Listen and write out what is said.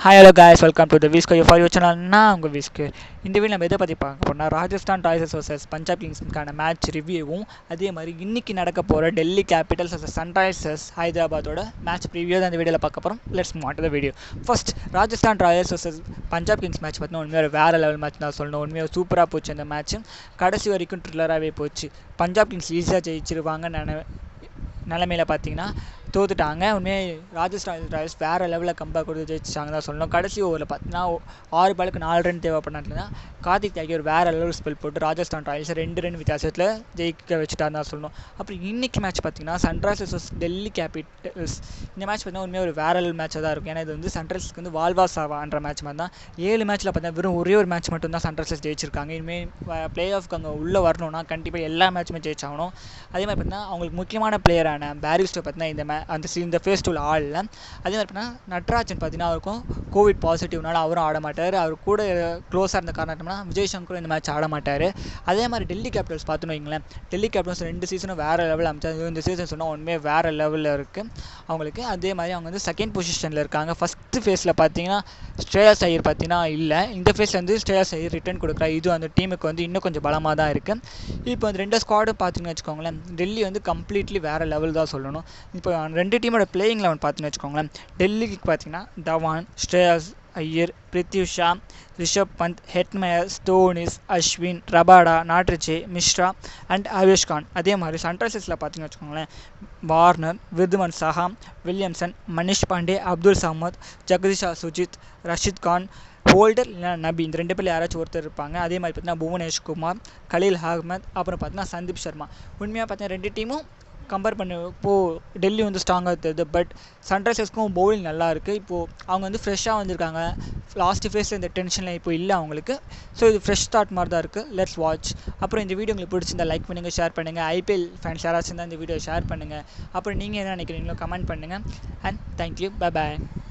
hi hello guys welcome to the விஸ்கோ for you channel நான் உங்கள் விஸ்கு இந்த வீடியோ நம்ம எதை பற்றி பார்க்க போனால் ராஜஸ்தான் ராயல்ஸ் வர்சஸ் பஞ்சாப் கிங்ஸ்க்கான மேட்ச் ரிவ்யூவும் அதே மாதிரி இன்னைக்கு நடக்க போகிற டெல்லி கேபிட்டல்ஸ் வர்சஸ் சன்ரைசர்ஸ் ஹைதராபாத்தோட மேட்ச் ப்ரிவியூ தான் இந்த வீடியோவில் பார்க்க போகிறோம் லெட்ஸ் மாட் the video first Rajasthan Royals versus Punjab Kings match பார்த்தீங்கன்னா உண்மையாக வேறு லெவல் மேட்ச் தான் சொல்லணும் உண்மையாக சூப்பராக போச்சு அந்த மேட்ச் கடைசி வரைக்கும் ட்ரில்லராகவே போச்சு பஞ்சாப் கிங்ஸ் ஈஸியாக ஜெயிச்சிருவாங்க நினை நிலமையில பார்த்தீங்கன்னா தோத்துட்டாங்க உண்மையே ராஜஸ்தான் ராயல்ஸ் வேறு லெவலில் கம்பேக் கொடுத்து ஜெயிச்சிட்டாங்க தான் சொல்லணும் கடைசி ஓவரில் பார்த்தீங்கன்னா ஆறு பாலுக்கு நாலு ரன் தேவைப்படாதுல தான் கார்த்திக் தியாகி ஒரு வேறு லெவல் ஸ்பெல் போட்டு ராஜஸ்தான் ராயல்ஸ் ரெண்டு ரன் வித்தியாசத்தில் ஜெயிக்க வச்சுட்டாருன்னு தான் சொல்லணும் அப்புறம் இன்னைக்கு மேட்ச் பார்த்தீங்கன்னா சன்ரைசர்ஸ் vs டெல்லி கேபிட்டல்ஸ் இந்த மேட்ச் பார்த்தீங்கன்னா உண்மையாக ஒரு வேற லெவல் மேட்சாக தான் இருக்கும் ஏன்னா இது வந்து சன்ரைசர்ஸ்க்கு வந்து வால்வா சாவான்ற மேட்ச் மாதிரி தான் ஏழு மேட்ச்சில் பார்த்தீங்கன்னா வெறும் ஒரே ஒரு மேட்ச் மட்டும் தான் சன்ரைசர்ஸ் ஜெயிச்சிருக்காங்க இனிமேல் ப்ளே ஆஃப்க்கு அங்கே உள்ளே வரணும்னா கண்டிப்பாக எல்லா மேட்சுமே ஜெயிச்சாகணும் அதே மாதிரி பார்த்தீங்கன்னா அவங்களுக்கு முக்கியமான பிளேயரான பேரிஸ்டோ பார்த்தீங்கன்னா இந்த மே அந்த சி- இந்த ஃபேஸ் டூவில் ஆடல அதே மாதிரி பார்த்தீங்கன்னா நட்ராஜன் பார்த்தீங்கன்னா அவருக்கும் கோவிட் பாசிட்டிவ்னால அவரும் ஆட மாட்டார் அவர் கூட க்ளோஸாக இருந்த காரணம்னா விஜய் சங்கரும் இந்த மேட்ச் ஆட மாட்டார் அதே மாதிரி டெல்லி கேபிட்டல்ஸ் பார்த்துன்னு வைங்களேன் டெல்லி கேபிட்டல்ஸ் ரெண்டு சீசனும் வேறு லெவலில் அமைச்சாங்க இந்த சீசன் சொன்னால் உண்மையாக வேறு லெவலில் இருக்குது அவங்களுக்கு அதே மாதிரி அவங்க வந்து செகண்ட் பொசிஷனில் இருக்காங்க ஃபஸ்ட்டு ஃபேஸில் பார்த்தீங்கன்னா ஸ்ரேயஸ் ஐயர் பார்த்தீங்கன்னா இல்லை இந்த ஃபேஸில் வந்து ஸ்ரேயஸ் ஐயர் ரிட்டர்ன் கொடுக்குறா இது அந்த டீமுக்கு வந்து இன்னும் கொஞ்சம் பலமாக தான் இருக்குது இப்போ அந்த ரெண்டு ஸ்குவாடு பார்த்தீங்கன்னு வச்சுக்கோங்களேன் டெல்லி வந்து கம்ப்ளீட்லி வேறு லெவல் தான் சொல்லணும் இப்போ ரெண்டு டீமோட பிளேயிங் லெவன் பார்த்தீங்கன்னு வச்சுக்கோங்களேன் டெல்லிக்கு பார்த்தீங்கன்னா Dhawan Shreyas Iyer Prithvi Shaw Rishabh Pant Hetmyer Stoinis Ashwin Rabada Nortje Mishra and Avesh Khan அதே மாதிரி சன்ரைசர்ஸில் பார்த்தீங்கன்னு வச்சுக்கோங்களேன் Warner Wriddhiman Saha Williamson Manish Pandey Abdul Samad Jagadeesha Suchith Rashid Khan Holder இல்லைனா நபி இந்த ரெண்டு பேர்ல யாராச்சும் ஒருத்தர் இருப்பாங்க அதே மாதிரி பார்த்தீங்கன்னா புவனேஷ் குமார் கலீல் அகமத் அப்புறம் பார்த்தீங்கன்னா சந்தீப் சர்மா உண்மையாக பார்த்தீங்கன்னா ரெண்டு டீமும் கம்பேர் பண்ண இப்போது டெல்லி வந்து ஸ்ட்ராங்காக தெரியுது பட் சன்ரைசர்ஸ்க்கும் பவுலிங் நல்லா இருக்குது இப்போது அவங்க வந்து ஃப்ரெஷ்ஷாக வந்திருக்காங்க லாஸ்ட் ஃபேஸில் இந்த டென்ஷனில் இப்போ இல்லை அவங்களுக்கு ஸோ இது ஃப்ரெஷ் ஸ்டார்ட் மாதிரி தான் இருக்குது லெட்ஸ் வாட்ச் அப்புறம் இந்த வீடியோ உங்களுக்கு பிடிச்சிருந்தா லைக் பண்ணுங்கள் ஷேர் பண்ணுங்கள் ஐபிஎல் ஃபேன்ஸ் யாராச்சும் இருந்தால் இந்த வீடியோ ஷேர் பண்ணுங்கள் அப்புறம் நீங்கள் என்ன நினைக்கிறீங்களோ கமெண்ட் பண்ணுங்கள் அண்ட் தேங்க்யூ பை பாய்